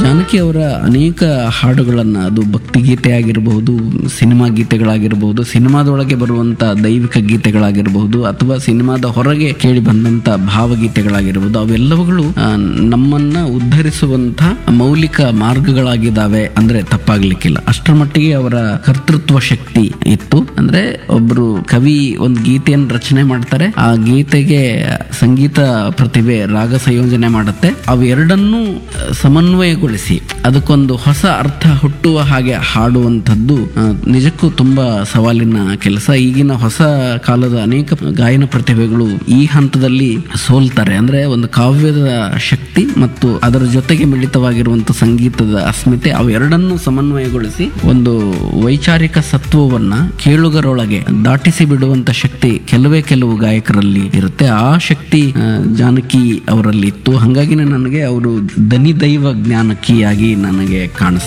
ಜಾನಕಿ ಅವರ ಅನೇಕ ಹಾಡುಗಳನ್ನ ಅದು ಭಕ್ತಿ ಗೀತೆ ಆಗಿರಬಹುದು ಸಿನಿಮಾ ಗೀತೆಗಳಾಗಿರಬಹುದು ಸಿನಿಮಾದೊಳಗೆ ಬರುವಂತ ದೈವಿಕ ಗೀತೆಗಳಾಗಿರಬಹುದು ಅಥವಾ ಸಿನಿಮಾದ ಹೊರಗೆ ಕೇಳಿ ಬಂದಂತ ಭಾವಗೀತೆಗಳಾಗಿರಬಹುದು ಅವೆಲ್ಲವುಗಳು ಆ, ನಮ್ಮನ್ನ ಉದ್ಧರಿಸುವಂತ ಮೌಲಿಕ ಮಾರ್ಗಗಳಾಗಿದ್ದಾವೆ ಅಂದ್ರೆ ತಪ್ಪಾಗ್ಲಿಕ್ಕಿಲ್ಲ ಅಷ್ಟರ ಮಟ್ಟಿಗೆ ಅವರ ಕರ್ತೃತ್ವ ಶಕ್ತಿ ಇತ್ತು ಅಂದ್ರೆ ಒಬ್ರು ಕವಿ ಒಂದು ಗೀತೆಯನ್ನು ರಚನೆ ಮಾಡ್ತಾರೆ ಆ ಗೀತೆಗೆ ಸಂಗೀತ ಪ್ರತಿಭೆ ರಾಗ ಸಂಯೋಜನೆ ಮಾಡುತ್ತೆ ಅವೆರಡನ್ನೂ ಸಮನ್ವಯಗೊಳಿಸಿ ಅದಕ್ಕೊಂದು ಹೊಸ ಅರ್ಥ ಹುಟ್ಟುವ ಹಾಗೆ ಹಾಡುವಂಥದ್ದು ಆ, ನಿಜಕ್ಕೂ ತುಂಬಾ ಸವಾಲಿನ ಕೆಲಸ ಈಗಿನ ಹೊಸ ಕಾಲದ ಅನೇಕ ಗಾಯನ ಪ್ರತಿಭೆಗಳು ಈ ಹಂತದಲ್ಲಿ ಸೋಲ್ತಾರೆ ಅಂದ್ರೆ ಒಂದು ಕಾವ್ಯದ ಶಕ್ತಿ ಮತ್ತು ಅದರ ಜೊತೆಗೆ ಮಿಳಿತವಾಗಿರುವಂತ ಸಂಗೀತದ ಅಸ್ಮಿತೆ ಅವೆರಡನ್ನು ಸಮನ್ವಯಗೊಳಿಸಿ ಒಂದು ವೈಚಾರಿಕ ಸತ್ವವನ್ನ ಕೇಳುಗರೊಳಗೆ ದಾಟಿಸಿ ಬಿಡುವಂತ ಶಕ್ತಿ ಕೆಲವೇ ಕೆಲವು ಗಾಯಕರಲ್ಲಿ ಇರುತ್ತೆ ಆ ಶಕ್ತಿ ಆ, ಜಾನಕಿ ಅವರಲ್ಲಿ ಇತ್ತು ಹಾಗಾಗಿನೇ ನನಗೆ ಅವರು ದನಿ ದೈವ ಜ್ಞಾನಕಿಯಾಗಿ ನನಗೆ ಕಾಣಿಸ್ತಾರೆ